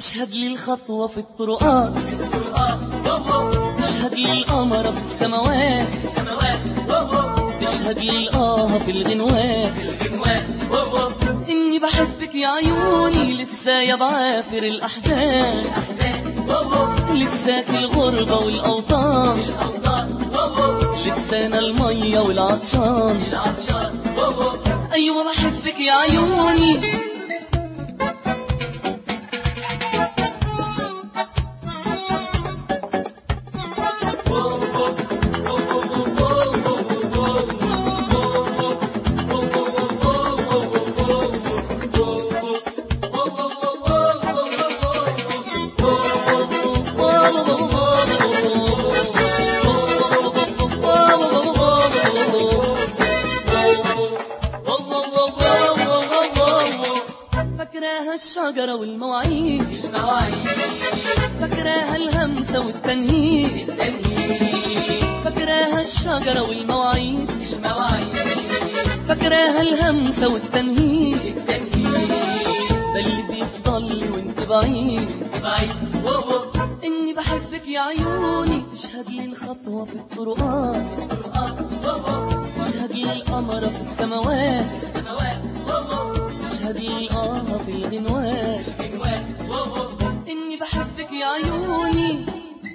تشهد لي الخطوة في الطرقات تشهد لي القمر في السماوات تشهد لي الآه في الغنوات إني بحبك يا عيوني لسه يا بعافر الأحزان لساك الغربة والأوطان لسانا المية والعطشان أيوة بحبك يا عيوني فاكراها الشجرة والمواعيد فاكراها الهمسة والتنهيد فاكراها الشجرة والمواعيد فاكراها الهمسة والتنهيد ده اللي بيفضل لي وانت بعيد اني بحبك يا عيوني تشهد لي الخطوة في الطرقات تشهد لي القمر في السماوات تشهد لي الآه في الغنوات إني بحبك يا عيوني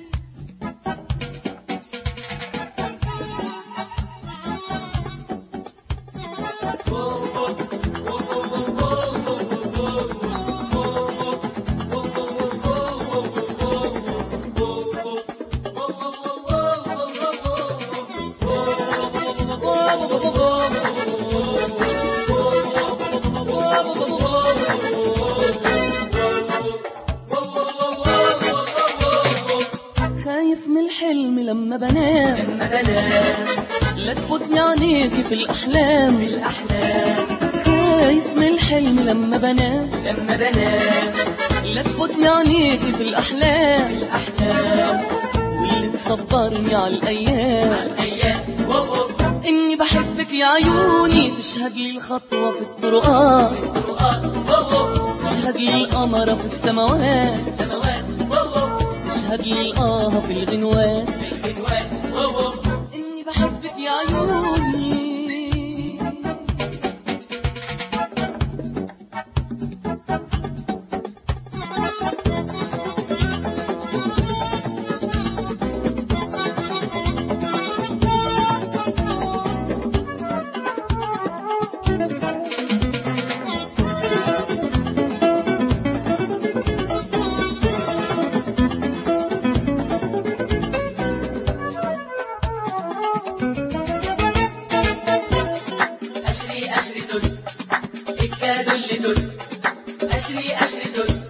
خايف من الحلم لما بنام لا تفوتني عينيكي في الأحلام خايف من الحلم لما بنام لا تفوتني عينيكي في الأحلام واللي مصبرني على الأيام إني بحبك يا عيوني تشهد لي الخطوة في الطرقات تشهد لي القمر في السماوات تشهد لي الآه في الغنوات إني بحبك يا عيوني أشري أشري تل الكاد اللي تل أشري أشري تل